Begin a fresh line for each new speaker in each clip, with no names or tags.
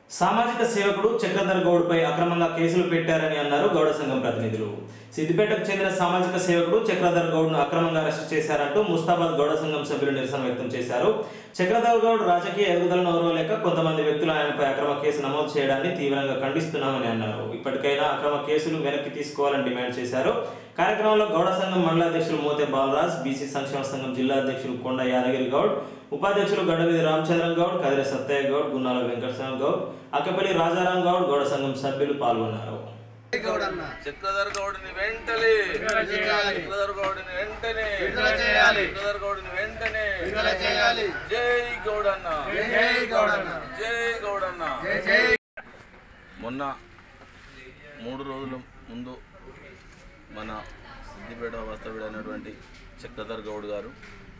సామాజిక సేవకుడు చక్రధర్ గౌడ్పై అక్రమంగా కేసులు పెట్టారని అన్నారు గౌడ సంఘం ప్రతినిధులు సిద్దిపేటకు చెందిన సామాజిక సేవకుడు చక్రధర్ గౌడ్ను అక్రమంగా అరెస్టు చేశారంటూ ముస్తాబాద్ గౌడ సంఘం సభ్యులు నిరసన వ్యక్తం చేశారు చక్రధర్ గౌడ్ రాజకీయ ఎదుగుదలను ఓర్వలేక కొంతమంది వ్యక్తులు ఆయనపై అక్రమ కేసు నమోదు చేయడాన్ని తీవ్రంగా ఖండిస్తున్నామని అన్నారు ఇప్పటికైనా అక్రమ కేసులు వెనక్కి తీసుకోవాలని డిమాండ్ చేశారు కార్యక్రమంలో గౌడ సంఘం మండలాధ్యక్షులు మోతే బాలరాజ్ బీసీ సంక్షేమ సంఘం జిల్లా అధ్యక్షులు కొండ యాదగిరి గౌడ్ ఉపాధ్యక్షులు గడ్డవీధి రామచంద్రం గౌడ్ కదిరి సత్తయ్య గౌడ్ గున్నాల వెంకటస్వామి గౌడ్ అక్కపల్లి రాజారాం గౌడ్ గౌడ సంఘం సభ్యులు పాల్గొన్నారు
చక్రధర్ గౌడ్ని వెంటనే
విడుదల చేయాలి.
చక్రధర్ గౌడ్ని వెంటనే
విడుదల చేయాలి.
చక్రధర్ గౌడ్ని వెంటనే
విడుదల చేయాలి.
జై గౌడన్న
జై గౌడన్న.
జై గౌడన్న
జై జై
మొన్న మూడు రోజుల ముందు మన సిద్దిపేట వాస్తవ్యుడైనటువంటి చక్రధర్ గౌడ్ గారు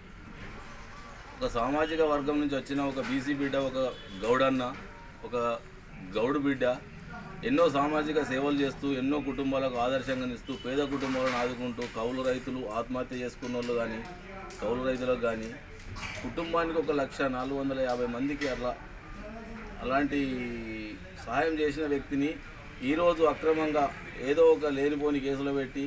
ఒక సామాజిక వర్గం నుంచి వచ్చిన ఒక బీసీ బిడ్డ ఒక గౌడన్న ఒక గౌడు బిడ్డ ఎన్నో సామాజిక సేవలు చేస్తూ ఎన్నో కుటుంబాలకు ఆదర్శంగా నిస్తూ పేద కుటుంబాలను ఆదుకుంటూ కౌలు రైతులు ఆత్మహత్య చేసుకున్న వాళ్ళు కానీ కౌలు రైతులకు కానీ కుటుంబానికి ఒక లక్ష నాలుగు వందల యాభై మందికి అట్లా అలాంటి సహాయం చేసిన వ్యక్తిని ఈరోజు అక్రమంగా ఏదో ఒక లేనిపోని కేసులో పెట్టి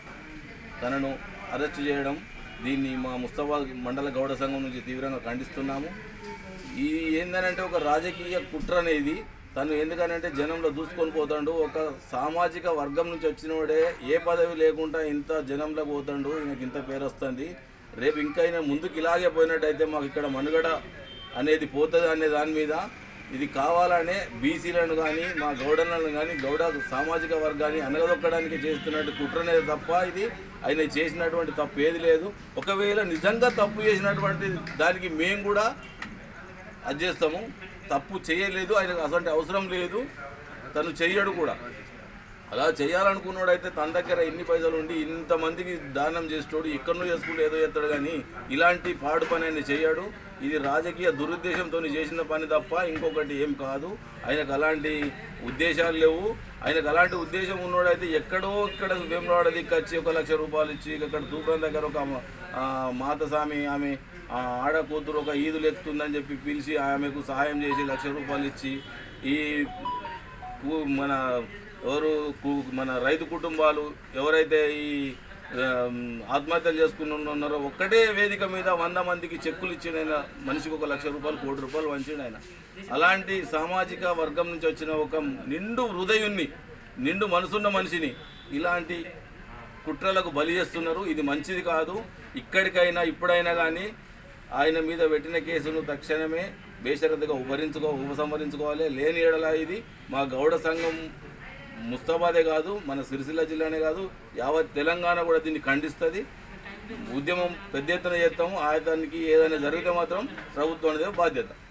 తనను అరెస్ట్ చేయడం దీన్ని మా ముస్తాబాద్ మండల గౌడ సంఘం నుంచి తీవ్రంగా ఖండిస్తున్నాము ఈ ఏందనంటే ఒక రాజకీయ కుట్ర అనేది తను ఎందుకనంటే జనంలో దూసుకొని పోతాడు ఒక సామాజిక వర్గం నుంచి వచ్చినోడే ఏ పదవి లేకుండా ఇంత జనంలో పోతాడు ఈయనకి ఇంత పేరు వస్తుంది రేపు ఇంకా ఆయన ముందుకు ఇలాగే పోయినట్టయితే మాకు ఇక్కడ మనుగడ అనేది పోతుంది అనే దాని మీద ఇది కావాలనే బీసీలను కానీ మా గౌడలను కానీ గౌడ సామాజిక వర్గాన్ని అనగదొక్కడానికి చేస్తున్నట్టు కుట్రనే తప్ప ఇది ఆయన చేసినటువంటి తప్పు ఏది లేదు ఒకవేళ నిజంగా తప్పు చేసినటువంటి దానికి మేము కూడా అది చేస్తాము తప్పు చేయలేదు ఆయనకు అసలు అవసరం లేదు తను చెయ్యడు కూడా అలా చేయాలనుకున్నాడైతే తన దగ్గర ఎన్ని పైసలు ఉండి ఇంతమందికి దానం చేస్తాడు ఎక్కడో చేసుకుంటూ ఏదో చేస్తాడు కానీ ఇలాంటి పాడు పని ఆయన చేయడు ఇది రాజకీయ దురుద్దేశంతో చేసిన పని తప్ప ఇంకొకటి ఏం కాదు ఆయనకు అలాంటి ఉద్దేశాలు లేవు ఆయనకు అలాంటి ఉద్దేశం ఉన్నోడైతే ఎక్కడో ఇక్కడ వేమరాడ దిక్కు వచ్చి ఒక లక్ష రూపాయలు ఇచ్చి ఇక్కడ తూప్రం దగ్గర ఒక ఆ, మాతస్వామి ఆమె ఆ, ఆడ కూతురు ఒక ఈదులు ఎక్కుతుందని చెప్పి పిలిచి ఆమెకు సహాయం చేసి లక్ష రూపాయలు ఇచ్చి ఈ కు- మన ఎవరు కు- మన రైతు కుటుంబాలు ఎవరైతే ఈ ఆమ్, ఆత్మహత్యలు చేసుకుని ఉన్నారో ఒక్కటే వేదిక మీద వంద మందికి చెక్కులు ఇచ్చిన ఆయన మనిషికి ఒక లక్ష రూపాయలు కోటి రూపాయలు వంచిండు ఆయన అలాంటి సామాజిక వర్గం నుంచి వచ్చిన ఒక నిండు హృదయుణ్ణి నిండు మనసున్న మనిషిని ఇలాంటి కుట్రలకు బలి చేస్తున్నారు ఇది మంచిది కాదు ఇక్కడికైనా ఇప్పుడైనా కానీ ఆయన మీద పెట్టిన కేసును తక్షణమే బేషరతుగా ఉపరించుకో ఉపసంహరించుకోవాలి లేని ఎడల ఇది మా గౌడ సంఘం ముస్తాబాదే కాదు మన సిరిసిల్ల జిల్లానే కాదు యావత్ తెలంగాణ కూడా దీన్ని ఖండిస్తుంది ఉద్యమం పెద్ద ఎత్తున చేస్తాము ఆ దానికి ఏదైనా జరిగితే మాత్రం ప్రభుత్వం అనేది బాధ్యత